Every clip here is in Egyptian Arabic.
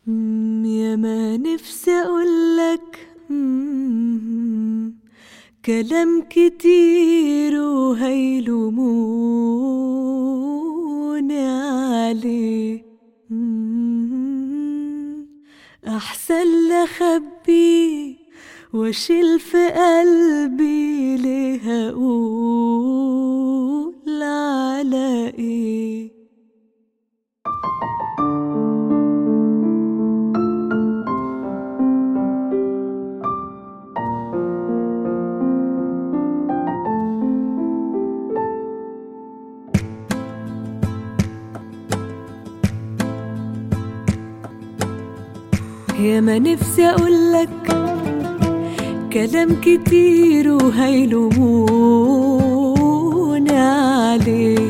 مم، يا ما نفسي اقولك مم، كلام كتير وهيلوموني عليه مم، احسن لخبيه واشيل في قلبي ليه اقول على ايه يا ما نفسي اقولك كلام كتير وهيلوموني عليه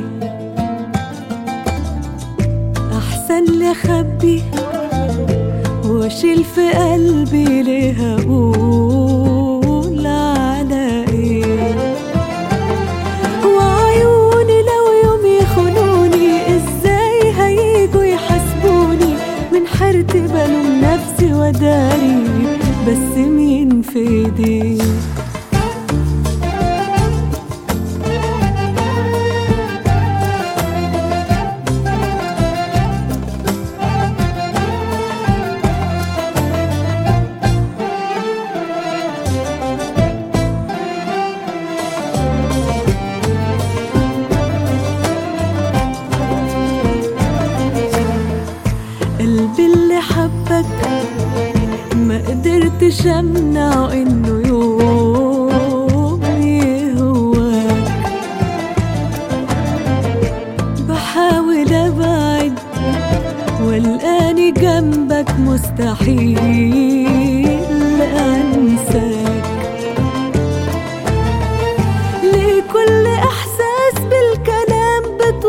احسن لي اخبي واشيل في قلبي ليه اقول على ايه وعيوني لو يوم يخونوني ازاي هيجوا يحاسبوني من حيرتي بلوم نفسي وداري بس مين في ايدي قلبي اللي حبك ما قدرتش امنع انه يوم يهواك بحاول ابعد والاني جنبك مستحيل انساك ليه كل احساس بالكلام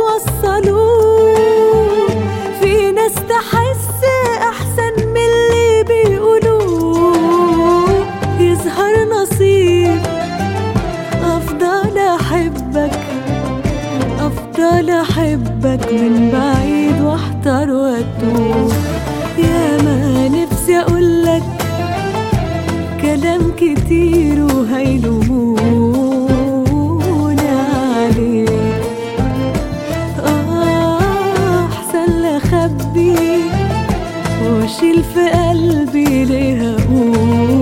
بتوصلوه في ناس تحس احسن من اللي بيقولوه يظهر نصيب افضل احبك افضل احبك من بعيد واحتار واتوه يا ما نفسي اقولك كلام كتير وهيلوموني عليه آه أحسن لأخبي وأشيل في قلبي ليه أقول